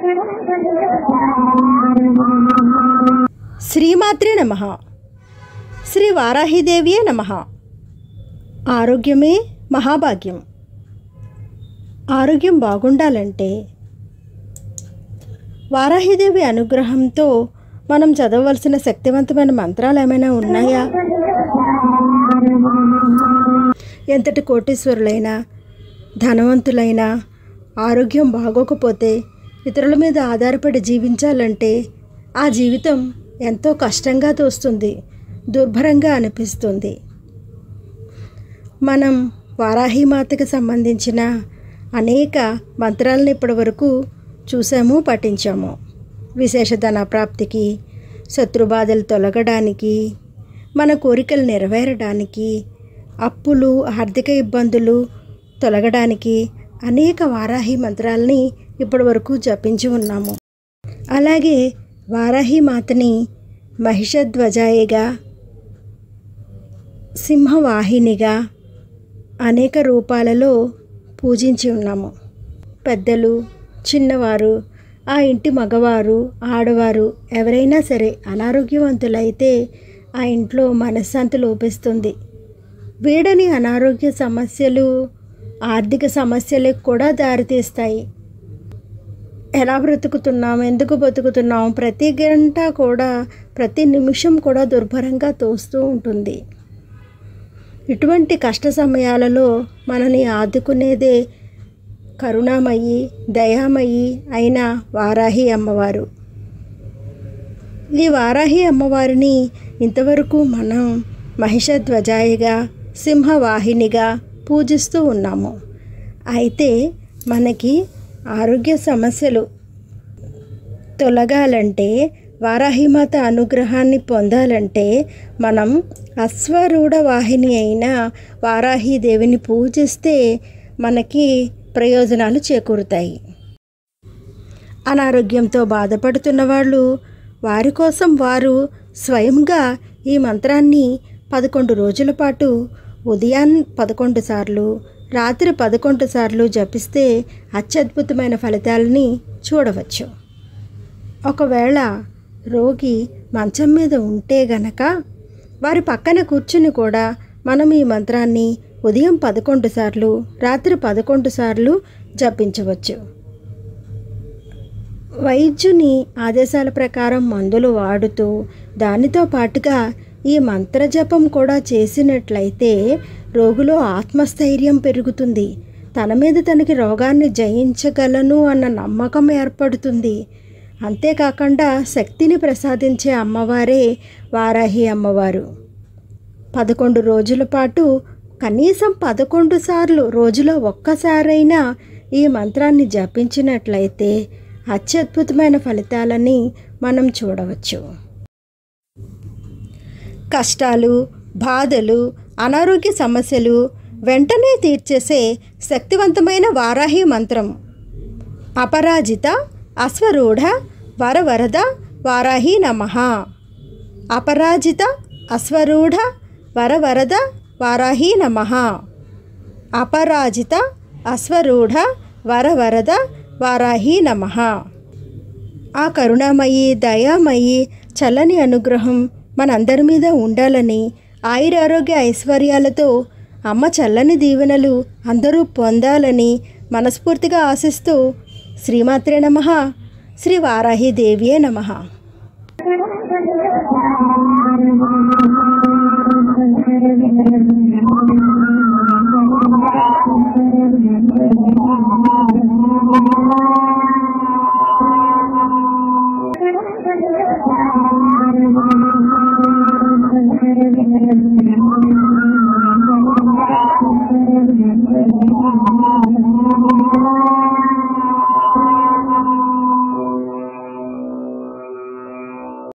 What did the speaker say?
శ్రీమాత్రే నమ శ్రీ వారాహిదేవియే నమ ఆరోగ్యమే మహాభాగ్యం ఆరోగ్యం బాగుండాలంటే వారాహిదేవి అనుగ్రహంతో మనం చదవవలసిన శక్తివంతమైన మంత్రాలు ఏమైనా ఉన్నాయా ఎంతటి కోటీశ్వరులైనా ధనవంతులైనా ఆరోగ్యం బాగోకపోతే ఇతరుల మీద ఆధారపడి జీవించాలంటే ఆ జీవితం ఎంతో కష్టంగా తోస్తుంది దుర్భరంగా అనిపిస్తుంది మనం వారాహిమాతకి సంబంధించిన అనేక మంత్రాలను ఇప్పటివరకు చూసాము పఠించాము విశేష ధన ప్రాప్తికి శత్రుబాధలు తొలగడానికి మన కోరికలు నెరవేరడానికి అప్పులు ఆర్థిక ఇబ్బందులు తొలగడానికి అనేక వారాహి మంత్రాలని ఇప్పటివరకు జపించి ఉన్నాము అలాగే వారాహి మాతని మహిషధ్వజాయిగా సింహవాహినిగా అనేక రూపాలలో పూజించి ఉన్నాము పెద్దలు చిన్నవారు ఆ ఇంటి మగవారు ఆడవారు ఎవరైనా సరే అనారోగ్యవంతులైతే ఆ ఇంట్లో మనశ్శాంతి లోపిస్తుంది వీడని అనారోగ్య సమస్యలు ఆర్థిక సమస్యలకు కూడా దారితీస్తాయి ఎలా బ్రతుకుతున్నాం ఎందుకు బతుకుతున్నాం ప్రతి గంట కూడా ప్రతి నిమిషం కూడా దుర్భరంగా తోస్తూ ఉంటుంది ఇటువంటి కష్ట సమయాలలో మనని ఆదుకునేదే కరుణామయి దయామయి అయిన వారాహి అమ్మవారు ఈ వారాహి అమ్మవారిని ఇంతవరకు మనం మహిషధ్వజాయిగా సింహవాహినిగా పూజిస్తూ ఉన్నాము అయితే మనకి ఆరోగ్య సమస్యలు తొలగాలంటే వారాహిమాత అనుగ్రహాన్ని పొందాలంటే మనం అశ్వరూఢ వాహిని అయిన వారాహిదేవిని పూజిస్తే మనకి ప్రయోజనాలు చేకూరుతాయి అనారోగ్యంతో బాధపడుతున్న వాళ్ళు వారి కోసం వారు స్వయంగా ఈ మంత్రాన్ని పదకొండు రోజుల పాటు ఉదయం పదకొండు సార్లు రాత్రి పదకొండు సార్లు జపిస్తే అత్యద్భుతమైన ఫలితాలని చూడవచ్చు ఒకవేళ రోగి మంచం మీద ఉంటే గనక వారి పక్కన కూర్చుని కూడా మనం ఈ మంత్రాన్ని ఉదయం పదకొండు సార్లు రాత్రి పదకొండు సార్లు జపించవచ్చు వైద్యుని ఆదేశాల ప్రకారం మందులు వాడుతూ దానితో పాటుగా ఈ మంత్రజపం కూడా చేసినట్లయితే రోగులో ఆత్మస్థైర్యం పెరుగుతుంది తన మీద తనకి రోగాన్ని జయించగలను అన్న నమ్మకం ఏర్పడుతుంది అంతేకాకుండా శక్తిని ప్రసాదించే అమ్మవారే వారాహి అమ్మవారు పదకొండు రోజుల పాటు కనీసం పదకొండు సార్లు రోజులో ఒక్కసారైనా ఈ మంత్రాన్ని జపించినట్లయితే అత్యద్భుతమైన ఫలితాలని మనం చూడవచ్చు కష్టాలు బాధలు అనారోగ్య సమస్యలు వెంటనే తీర్చేసే శక్తివంతమైన వారాహి మంత్రం అపరాజిత అశ్వరూఢ వరవరద వారాహి నమ అపరాజిత అశ్వరూఢ వరవరద వారాహి నమ అపరాజిత అశ్వరూఢ వరవరద వారాహి నమ ఆ కరుణామయి దయామయి చల్లని అనుగ్రహం మనందరి మీద ఉండాలని ఆయురారోగ్య ఐశ్వర్యాలతో అమ్మ చల్లని దీవెనలు అందరూ పొందాలని మనస్ఫూర్తిగా ఆశిస్తూ శ్రీమాత్రే నమ శ్రీ వారాహి దేవియే నమ